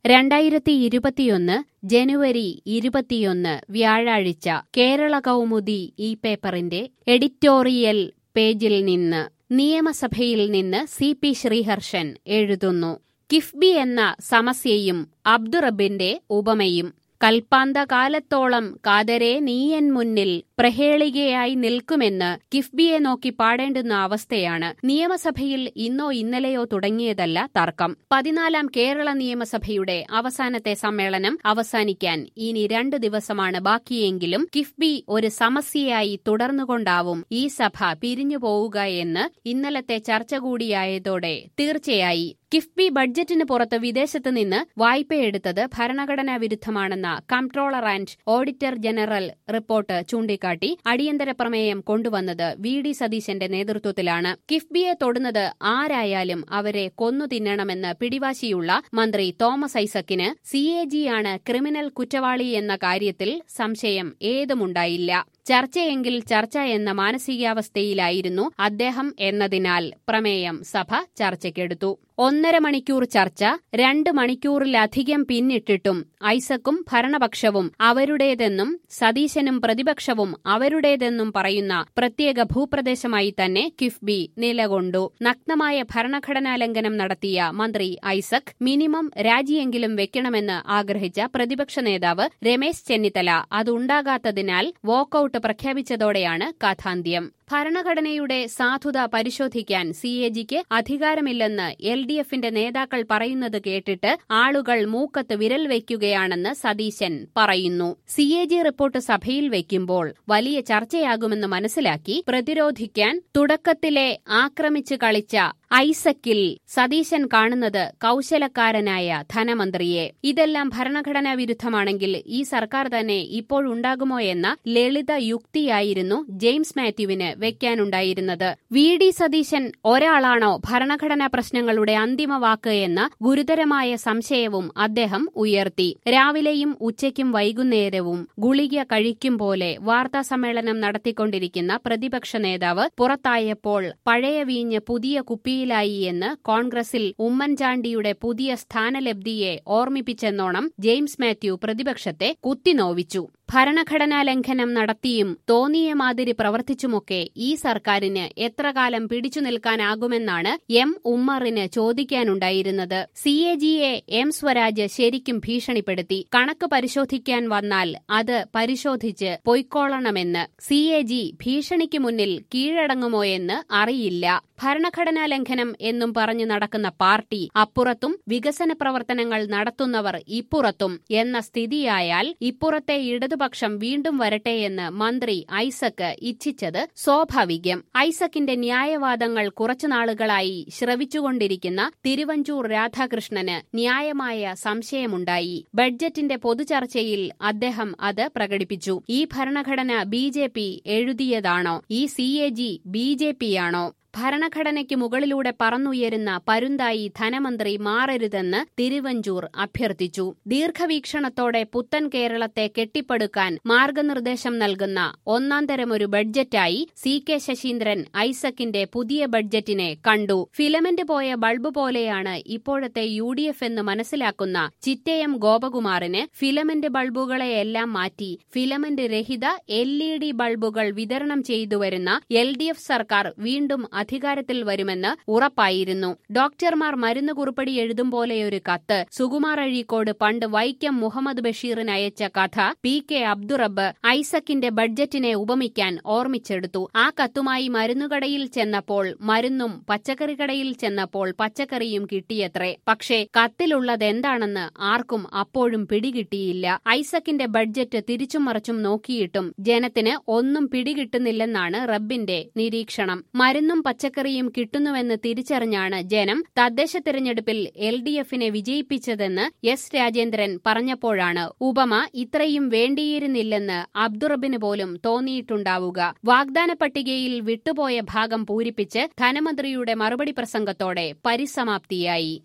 രണ്ടായിരത്തി ഇരുപത്തിയൊന്ന് ജനുവരി ഇരുപത്തിയൊന്ന് വ്യാഴാഴ്ച കേരള കൗമുദി ഈ പേപ്പറിന്റെ എഡിറ്റോറിയൽ പേജിൽ നിന്ന് നിയമസഭയിൽ നിന്ന് സി പി ശ്രീഹർഷൻ എഴുതുന്നു കിഫ്ബി എന്ന സമസ്യയും അബ്ദുറബിന്റെ ഉപമയും കൽപ്പാന്തകാലത്തോളം കാതരെ നീയൻ മുന്നിൽ പ്രഹേളികയായി നിൽക്കുമെന്ന് കിഫ്ബിയെ നോക്കി പാടേണ്ടുന്ന അവസ്ഥയാണ് നിയമസഭയിൽ ഇന്നോ ഇന്നലെയോ തുടങ്ങിയതല്ല തർക്കം പതിനാലാം കേരള നിയമസഭയുടെ അവസാനത്തെ സമ്മേളനം അവസാനിക്കാൻ ഇനി രണ്ട് ദിവസമാണ് ബാക്കിയെങ്കിലും കിഫ്ബി ഒരു സമസ്യയായി തുടർന്നുകൊണ്ടാവും ഈ സഭ പിരിഞ്ഞു പോവുക എന്ന് ഇന്നലത്തെ ചർച്ച കൂടിയായതോടെ തീർച്ചയായി കിഫ്ബി ബഡ്ജറ്റിന് പുറത്ത് വിദേശത്ത് നിന്ന് വായ്പയെടുത്തത് ഭരണഘടനാ വിരുദ്ധമാണെന്ന comptroller and auditor general report ചൂണ്ടിക്കാട്ടി അടിയന്തര പ്രമേയം കൊണ്ടുവന്നത് വി ഡി സതീശന്റെ നേതൃത്വത്തിലാണ് കിഫ്ബിയെ തൊടുന്നത് ആരായാലും അവരെ കൊന്നു തിന്നണമെന്ന് പിടിവാശിയുള്ള മന്ത്രി തോമസ് ഐസക്കിന് സി എ ജിയാണ് ക്രിമിനൽ കുറ്റവാളി എന്ന കാര്യത്തിൽ സംശയം ഏതുമുണ്ടായില്ല ചർച്ചയെങ്കിൽ ചർച്ച എന്ന മാനസികാവസ്ഥയിലായിരുന്നു അദ്ദേഹം എന്നതിനാൽ പ്രമേയം സഭ ചർച്ചയ്ക്കെടുത്തു ഒന്നര മണിക്കൂർ ചർച്ച രണ്ട് മണിക്കൂറിലധികം പിന്നിട്ടിട്ടും ഐസക്കും ഭരണപക്ഷവും അവരുടേതെന്നും സതീശനും പ്രതിപക്ഷവും അവരുടേതെന്നും പറയുന്ന പ്രത്യേക ഭൂപ്രദേശമായി തന്നെ കിഫ്ബി നിലകൊണ്ടു നഗ്നമായ ഭരണഘടനാ ലംഘനം നടത്തിയ മന്ത്രി ഐസക് മിനിമം രാജിയെങ്കിലും വെക്കണമെന്ന് ആഗ്രഹിച്ച പ്രതിപക്ഷ നേതാവ് രമേശ് ചെന്നിത്തല അതുണ്ടാകാത്തതിനാൽ വോക്കൌട്ട് പ്രഖ്യാപിച്ചതോടെയാണ് കഥാന്ത്യം ഭരണഘടനയുടെ സാധുത പരിശോധിക്കാൻ സി എ ജിക്ക് അധികാരമില്ലെന്ന് എൽ ഡി എഫിന്റെ നേതാക്കൾ പറയുന്നത് കേട്ടിട്ട് ആളുകൾ മൂക്കത്ത് വിരൽ വയ്ക്കുകയാണെന്ന് സതീശൻ പറയുന്നു സി എ ജി റിപ്പോർട്ട് സഭയിൽ വയ്ക്കുമ്പോൾ വലിയ ചർച്ചയാകുമെന്ന് മനസ്സിലാക്കി പ്രതിരോധിക്കാൻ തുടക്കത്തിലെ ആക്രമിച്ചു കളിച്ച ഐസക്കിൽ സതീശൻ കാണുന്നത് കൌശലക്കാരനായ ധനമന്ത്രിയെ ഇതെല്ലാം ഭരണഘടനാ വിരുദ്ധമാണെങ്കിൽ ഈ സർക്കാർ തന്നെ ഇപ്പോഴുണ്ടാകുമോ എന്ന ലളിത യുക്തിയായിരുന്നു ജെയിംസ് മാത്യുവിന് വെക്കാനുണ്ടായിരുന്നത് വി ഡി സതീശൻ ഒരാളാണോ ഭരണഘടനാ പ്രശ്നങ്ങളുടെ അന്തിമ വാക്ക് എന്ന ഗുരുതരമായ സംശയവും അദ്ദേഹം ഉയർത്തി രാവിലെയും ഉച്ചയ്ക്കും വൈകുന്നേരവും ഗുളിക കഴിക്കും പോലെ വാർത്താ സമ്മേളനം നടത്തിക്കൊണ്ടിരിക്കുന്ന പ്രതിപക്ഷ നേതാവ് പുറത്തായപ്പോൾ പഴയ വീഞ്ഞ് പുതിയ കുപ്പിയിലായി എന്ന് കോൺഗ്രസിൽ ഉമ്മൻചാണ്ടിയുടെ പുതിയ സ്ഥാനലബ്ധിയെ ഓർമ്മിപ്പിച്ചെന്നോണം ജെയിംസ് മാത്യു പ്രതിപക്ഷത്തെ കുത്തിനോവിച്ചു ഭരണഘടനാ ലംഘനം നടത്തിയും തോന്നിയ മാതിരി പ്രവർത്തിച്ചുമൊക്കെ ഈ സർക്കാരിന് എത്ര കാലം പിടിച്ചു നിൽക്കാനാകുമെന്നാണ് എം ഉമ്മറിന് ചോദിക്കാനുണ്ടായിരുന്നത് സി എ ജിയെ എം സ്വരാജ് ശരിക്കും ഭീഷണിപ്പെടുത്തി കണക്ക് പരിശോധിക്കാൻ വന്നാൽ അത് പരിശോധിച്ച് പൊയ്ക്കോളണമെന്ന് സി എ ജി ഭീഷണിക്ക് മുന്നിൽ കീഴടങ്ങുമോ എന്ന് അറിയില്ല ഭരണഘടനാ ലംഘനം എന്നും പറഞ്ഞു നടക്കുന്ന പാർട്ടി അപ്പുറത്തും വികസന പ്രവർത്തനങ്ങൾ നടത്തുന്നവർ ഇപ്പുറത്തും എന്ന സ്ഥിതിയായാൽ ഇപ്പുറത്തെ ഇടതുപക്ഷം വീണ്ടും വരട്ടെയെന്ന് മന്ത്രി ഐസക്ക് ഇച്ഛിച്ചത് സ്വാഭാവികം ഐസക്കിന്റെ ന്യായവാദങ്ങൾ കുറച്ചുനാളുകളായി ശ്രവിച്ചുകൊണ്ടിരിക്കുന്ന തിരുവഞ്ചൂർ രാധാകൃഷ്ണന് ന്യായമായ സംശയമുണ്ടായി ബഡ്ജറ്റിന്റെ പൊതുചർച്ചയിൽ അദ്ദേഹം അത് പ്രകടിപ്പിച്ചു ഈ ഭരണഘടന ബി എഴുതിയതാണോ ഈ C A G B J പിയാണോ ഭരണഘടനയ്ക്ക് മുകളിലൂടെ പറന്നുയരുന്ന പരുന്തായി ധനമന്ത്രി മാറരുതെന്ന് തിരുവഞ്ചൂർ അഭ്യർത്ഥിച്ചു ദീർഘവീക്ഷണത്തോടെ പുത്തൻ കേരളത്തെ കെട്ടിപ്പടുക്കാൻ മാർഗനിർദ്ദേശം നൽകുന്ന ഒന്നാം തരമൊരു ബഡ്ജറ്റായി സി കെ ശശീന്ദ്രൻ ഐസക്കിന്റെ പുതിയ ബഡ്ജറ്റിനെ കണ്ടു ഫിലമെന്റ് പോയ ബൾബ് പോലെയാണ് ഇപ്പോഴത്തെ യു ഡി എഫ് എന്ന് മനസ്സിലാക്കുന്ന ചിറ്റയം ഗോപകുമാറിന് ഫിലമെന്റ് ബൾബുകളെയെല്ലാം മാറ്റി ഫിലമെന്റ് രഹിത എൽ ഇ ഡി ബൾബുകൾ വിതരണം ചെയ്തുവരുന്ന എൽ ഡി എഫ് സർക്കാർ വീണ്ടും അധികാരത്തിൽ വരുമെന്ന് ഉറപ്പായിരുന്നു ഡോക്ടർമാർ മരുന്ന് കുറിപ്പടി എഴുതും പോലെയൊരു കത്ത് സുകുമാർ അഴീക്കോട് പണ്ട് വൈക്കം മുഹമ്മദ് ബഷീറിന് അയച്ച കഥ പി കെ അബ്ദുറബ് ഐസക്കിന്റെ ബഡ്ജറ്റിനെ ഉപമിക്കാൻ ഓർമ്മിച്ചെടുത്തു ആ കത്തുമായി മരുന്നുകടയിൽ ചെന്നപ്പോൾ മരുന്നും പച്ചക്കറി കടയിൽ ചെന്നപ്പോൾ പച്ചക്കറിയും കിട്ടിയത്രേ പക്ഷേ കത്തിലുള്ളതെന്താണെന്ന് ആർക്കും അപ്പോഴും പിടികിട്ടിയില്ല ഐസക്കിന്റെ ബഡ്ജറ്റ് തിരിച്ചും മറിച്ചും നോക്കിയിട്ടും ജനത്തിന് ഒന്നും പിടികിട്ടുന്നില്ലെന്നാണ് റബ്ബിന്റെ നിരീക്ഷണം മരുന്നും പച്ചക്കറിയും കിട്ടുന്നുവെന്ന് തിരിച്ചറിഞ്ഞാണ് ജനം തദ്ദേശ തെരഞ്ഞെടുപ്പിൽ എൽ ഡി എഫിനെ വിജയിപ്പിച്ചതെന്ന് എസ് രാജേന്ദ്രൻ പറഞ്ഞപ്പോഴാണ് ഉപമ ഇത്രയും വേണ്ടിയിരുന്നില്ലെന്ന് അബ്ദുറബിന് പോലും തോന്നിയിട്ടുണ്ടാവുക വാഗ്ദാന പട്ടികയിൽ വിട്ടുപോയ ഭാഗം പൂരിപ്പിച്ച് ധനമന്ത്രിയുടെ മറുപടി പ്രസംഗത്തോടെ പരിസമാപ്തിയായി